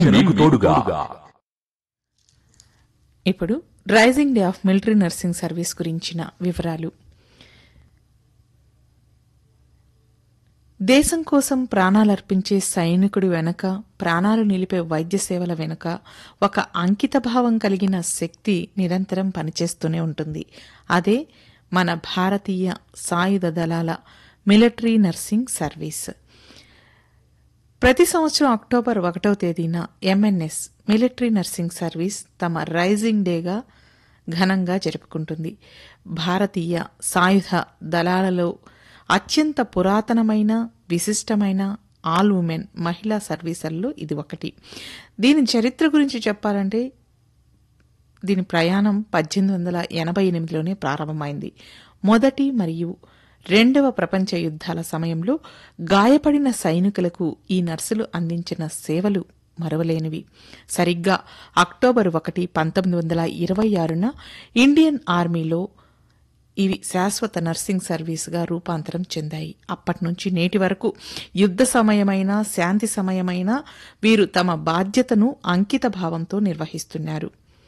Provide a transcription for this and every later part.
మీకు తోడుగా ఇప్పుడు rising day of military nursing service గురించిన వివరాలు దేశం కోసం ప్రాణాలర్పించే సైనికుడి వెనక ప్రాణాలు నిలిపే వైద్య సేవల వెనుక ఒక అంకితభావం కలిగిన శక్తి నిరంతరం పనిచేస్తూనే ఉంటుంది అదే మన భారతీయ సాయుధ దళాల మిలిటరీ నర్సింగ్ సర్వీస్ ప్రతి సంవత్సరం అక్టోబర్ ఒకటవ తేదీన ఎంఎన్ఎస్ మిలిటరీ నర్సింగ్ సర్వీస్ తమ రైజింగ్ డేగా ఘనంగా జరుపుకుంటుంది భారతీయ సాయుధ దళాలలో అత్యంత పురాతనమైన విశిష్టమైన ఆల్ ఉమెన్ మహిళా సర్వీసుల్లో ఇది ఒకటి దీని చరిత్ర గురించి చెప్పాలంటే దీని ప్రయాణం పద్దెనిమిది వందల ఎనభై ఎనిమిదిలోనే ప్రారంభమైంది మొదటి మరియు రెండవ ప్రపంచ యుద్ధాల సమయంలో గాయపడిన సైనికులకు ఈ నర్సులు అందించిన సేవలు మరవలేనివి సరిగ్గా అక్టోబర్ ఒకటి పంతొమ్మిది వందల ఇరవై ఆరున ఇండియన్ ఆర్మీలో ఇవి శాశ్వత నర్సింగ్ సర్వీసుగా రూపాంతరం చెందాయి అప్పటి నుంచి నేటి వరకు యుద్ధ సమయమైన శాంతి సమయమైన వీరు తమ బాధ్యతను అంకిత భావంతో నిర్వహిస్తున్నారు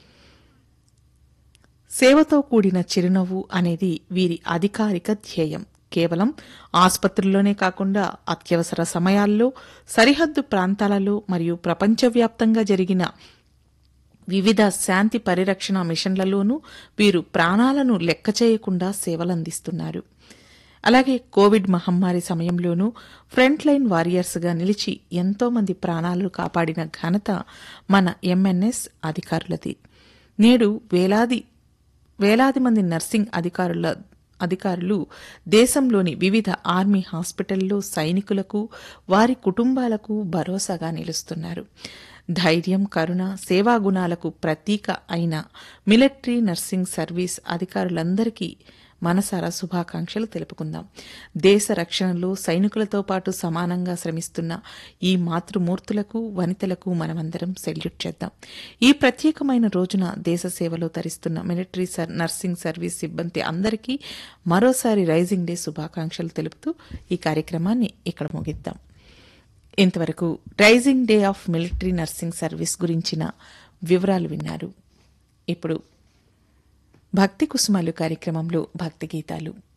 సేవతో కూడిన చిరునవ్వు అనేది వీరి అధికారిక ధ్యేయం కేవలం ఆసుపత్రుల్లోనే కాకుండా అత్యవసర సమయాల్లో సరిహద్దు ప్రాంతాలలో మరియు ప్రపంచవ్యాప్తంగా జరిగిన వివిధ శాంతి పరిరక్షణ మిషన్లలోనూ వీరు ప్రాణాలను లెక్క చేయకుండా సేవలందిస్తున్నారు అలాగే కోవిడ్ మహమ్మారి సమయంలోనూ ఫ్రంట్ లైన్ వారియర్స్గా నిలిచి ఎంతో మంది ప్రాణాలు కాపాడిన ఘనత మన ఎంఎన్ఎస్ అధికారులది నేడు వేలాది వేలాది మంది నర్సింగ్ అధికారుల అధికారులు దేశంలోని వివిధ ఆర్మీ హాస్పిటల్లో సైనికులకు వారి కుటుంబాలకు భరోసాగా నిలుస్తున్నారు ధైర్యం కరుణ సేవా గుణాలకు ప్రతీక అయిన మిలిటరీ నర్సింగ్ సర్వీస్ అధికారులందరికీ మనసారా శుభాకాంక్షలు తెలుపుకుందాం దేశ రక్షణలో సైనికులతో పాటు సమానంగా శ్రమిస్తున్న ఈ మాతృమూర్తులకు వనితలకు మనమందరం సెల్యూట్ చేద్దాం ఈ ప్రత్యేకమైన రోజున దేశ సేవలో తరిస్తున్న మిలిటరీ సర్ నర్సింగ్ సర్వీస్ సిబ్బంది అందరికీ మరోసారి రైజింగ్ డే శుభాకాంక్షలు తెలుపుతూ ఈ కార్యక్రమాన్ని ఇక్కడ ముగిద్దాం ఇంతవరకు rising day of military nursing service గురించిన వివరాలు విన్నారు ఇప్పుడు భక్తి కుసుమాలు కార్యక్రమంలో భక్తి గీతాలు